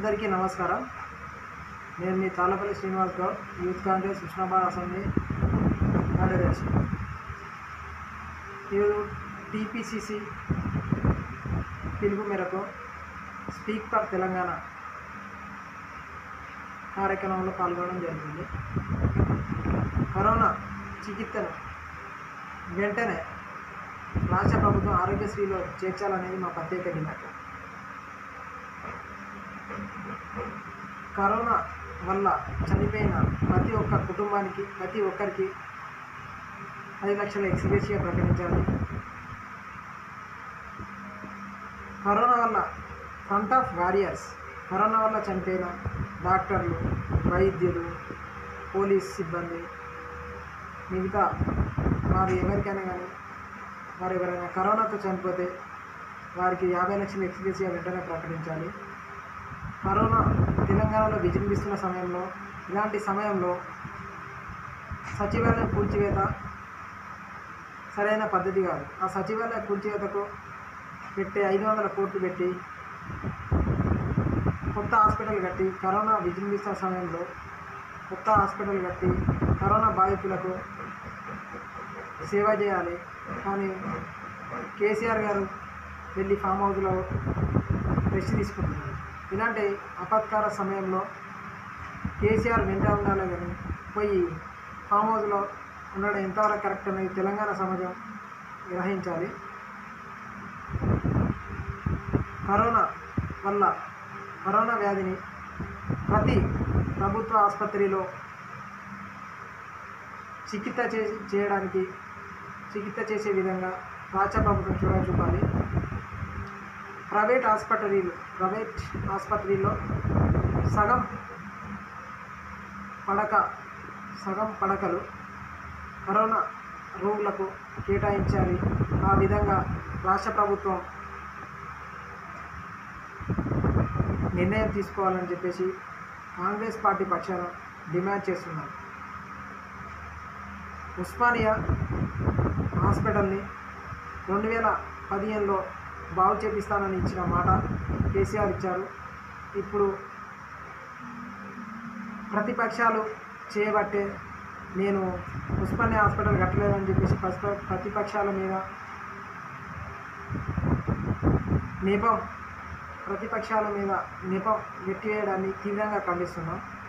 అందరికీ నమస్కారం నేను మీ తాళ్ళపల్లి శ్రీనివాస్ గౌడ్ యూత్ కాంగ్రెస్ కృష్ణాబాద్ అసెంబ్లీ కార్యదర్శి ఈరోజు టీపీసీసీ పిలుపు మేరకు స్పీక్ ఫర్ తెలంగాణ కార్యక్రమంలో పాల్గొనడం జరిగింది కరోనా చికిత్సను వెంటనే రాష్ట్ర ప్రభుత్వం ఆరోగ్యశ్రీలో చేర్చాలనేది మా ప్రత్యేక డిమాండ్ కరోనా వల్ల చనిపోయిన ప్రతి ఒక్క కుటుంబానికి ప్రతి ఒక్కరికి ఐదు లక్షల ఎక్స్గ్రేషియా ప్రకటించాలి కరోనా వల్ల ఫ్రంట్ ఆఫ్ వారియర్స్ కరోనా వల్ల చనిపోయిన డాక్టర్లు వైద్యులు పోలీస్ సిబ్బంది మిగతా వారు ఎవరికైనా కానీ వారు ఎవరైనా కరోనాతో చనిపోతే వారికి యాభై లక్షల ఎక్స్గ్రేషియా వెంటనే ప్రకటించాలి కరోనా తెలంగాణలో విజృంభిస్తున్న సమయంలో ఇలాంటి సమయంలో సచివాలయం కూల్చివేత సరైన పద్ధతి కాదు ఆ సచివాలయ కూల్చివేతకు పెట్టే ఐదు వందల కోట్లు పెట్టి కొత్త హాస్పిటల్ కట్టి కరోనా విజృంభిస్తున్న సమయంలో కొత్త హాస్పిటల్ కట్టి కరోనా బాధితులకు సేవ చేయాలి కానీ కేసీఆర్ గారు వెళ్ళి ఫామ్ హౌస్లో రెస్ట్ తీసుకుంటున్నారు ఇలాంటి ఆపత్కార సమయంలో కేసీఆర్ వెంట ఉండాలి కానీ పోయి ఫామ్ హౌస్లో ఉండడం ఎంతవరకు కరెక్ట్ అనేది తెలంగాణ సమాజం గ్రహించాలి కరోనా వల్ల కరోనా వ్యాధిని ప్రతి ప్రభుత్వ ఆసుపత్రిలో చికిత్స చే చేయడానికి చికిత్స చేసే విధంగా రాష్ట్ర ప్రభుత్వం చూడ చూపాలి ప్రైవేట్ హాస్పిటలీలు ప్రైవేట్ ఆసుపత్రిలో సగం పడక సగం పడకలు కరోనా రోగులకు కేటాయించాలి ఆ విధంగా రాష్ట్ర ప్రభుత్వం నిర్ణయం తీసుకోవాలని చెప్పేసి కాంగ్రెస్ పార్టీ పక్షాన డిమాండ్ చేస్తున్నారు ఉస్మానియా హాస్పిటల్ని రెండు వేల పదిహేనులో బాగు చేపిస్తానని ఇచ్చిన మాట కేసీఆర్ ఇచ్చారు ఇప్పుడు ప్రతిపక్షాలు చేయబట్టే నేను ఉస్మానియా హాస్పిటల్ కట్టలేదని చెప్పేసి ప్రతి ప్రతిపక్షాల మీద నెపం ప్రతిపక్షాల మీద నెపం నెట్టివేయడాన్ని తీవ్రంగా ఖండిస్తున్నాం